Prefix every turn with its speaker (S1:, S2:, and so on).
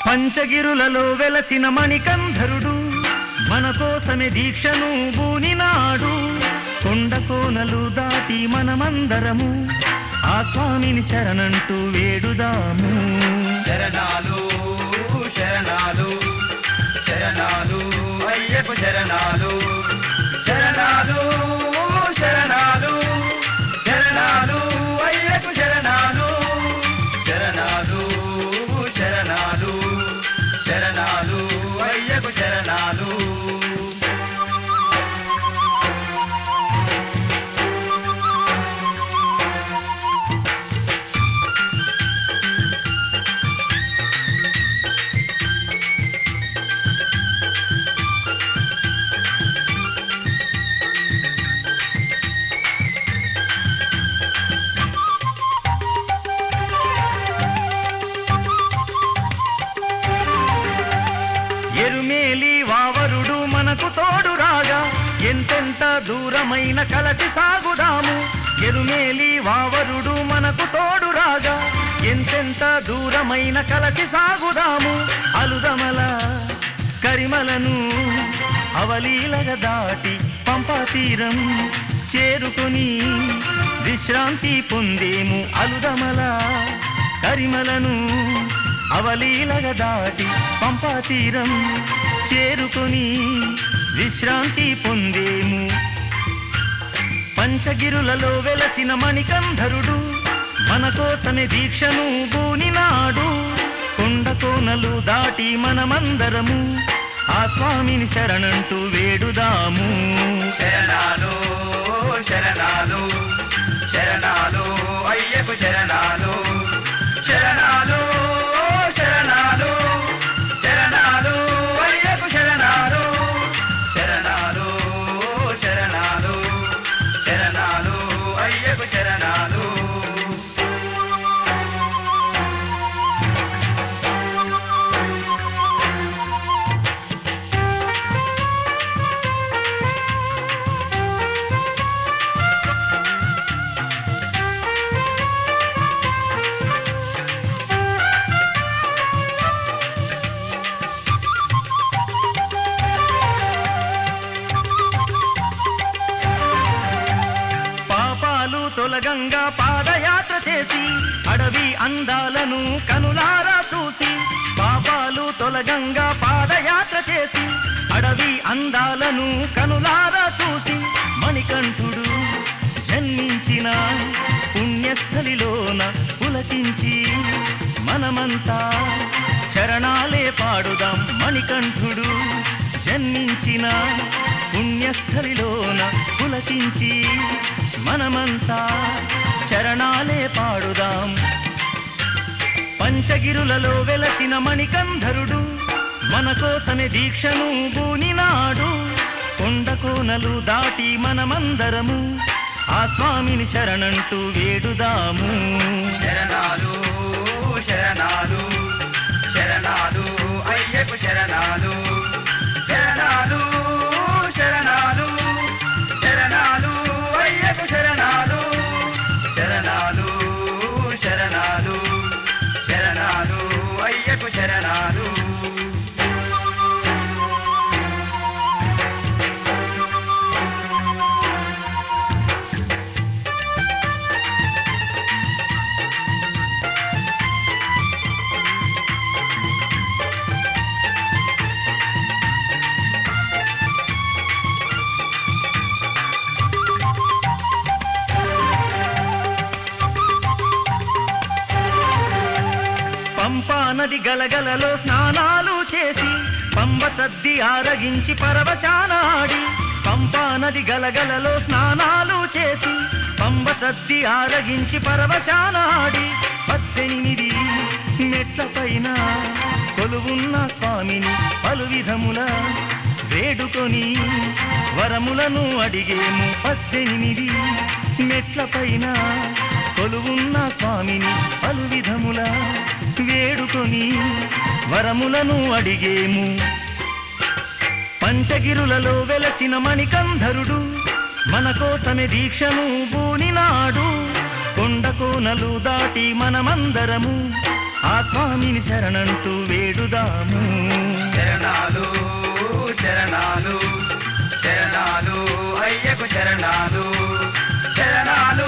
S1: పంచగిరులలో వెలసిన మణికంధరుడు మన కోసమే దీక్షను బూనినాడు కొండ కోనలు దాటి మనమందరము ఆ స్వామిని శరణంటూ వేడుదాము
S2: శరణాలు శరణాలు శరణాలు అయ్యకు శరణాలు శరణాలు శరణాలు శరణాలు అయ్యకు శరణాలు శరణాలు శరణాలు శరణాలు అయ్యకు శరణాలు
S1: ఎరుమేలి వావరుడు మనకు తోడు రాగా ఎంతెంత దూరమైన కలసి సాగుదాము ఎరుమేలి వావరుడు మనకు తోడు రాగా ఎంతెంత దూరమైన కలసి సాగుదాము అలుదమల కరిమలను అవలీలగా దాటి పంపా తీరం చేరుకొని విశ్రాంతి పొందేము అలుదమల కరిమలను అవలీలగా దాటి పంపా తీరం చేరుకొని విశ్రాంతి పొందేము పంచగిరులలో వెలసిన మణికంధరుడు మన కోసమే దీక్షను బూనినాడు కొండ కోనలు దాటి మనమందరము ఆ స్వామిని శరణంటూ వేడుదాము
S2: శరణాలు శరణాలు శరణాలు అయ్యకు శరణాలు శరణాలు శరణాలు శరణాలు అయ్యకు శరణాలు శరణాలు శరణాలు శరణాలు అయ్యకు శరణాలు
S1: పాపాలు తొలగంగా పాదయాత్ర చేసి అడవి అందాలను కనులారా చూసి పాపాలు తొలగంగా పాదయాత్ర చేసి అడవి అందాలను కనులారా చూసి మణికంఠుడు జన్మించిన పుణ్యస్థలిలోన పులకించి మనమంతా శరణాలే పాడుదాం మణికంఠుడు జన్మించిన పుణ్యస్థలిలోన పులకించి మనమంతా శరణాలే పాడుదాం పంచగిరులలో వెలసిన మణికంధరుడు మన కోసమే దీక్షను బూనినాడు కొండ కోనలు దాటి మనమందరము ఆ స్వామిని శరణంటూ వేడుదాము
S2: శరణాలు శరణాలు శరణాలు అయ్యకు శరణాలు శరణాలు శరణాలు శరణాలు అయ్యకు శరణాలు శరణాలు శరణాలు శరణాలు అయ్యకు శరణాలు
S1: పంపా నది గలగలలో స్నానాలు చేసి పంబ చద్ది ఆరగించి పరవశానాడి పంపా నది గలగలలో స్నానాలు చేసి పంబ చద్ది ఆరగించి పరవశానాడి పద్దెనిమిది మెట్ల పైన కొలువున్న స్వామిని పలు విధముల వేడుకొని వరములను అడిగేము పద్దెనిమిది మెట్ల పైన కొలువున్న స్వామిని పలు విధముల వేడుకొని వరములను అడిగేము పంచగిరులలో వెలసిన మణికంధరుడు మన కోసమే దీక్షను బూనినాడు కొండ కోనలు దాటి మనమందరము ఆ స్వామిని శరణంటూ వేడుదాము
S2: శరణాలు శరణాలు శరణాలు అయ్యకు శరణాలు శరణాలు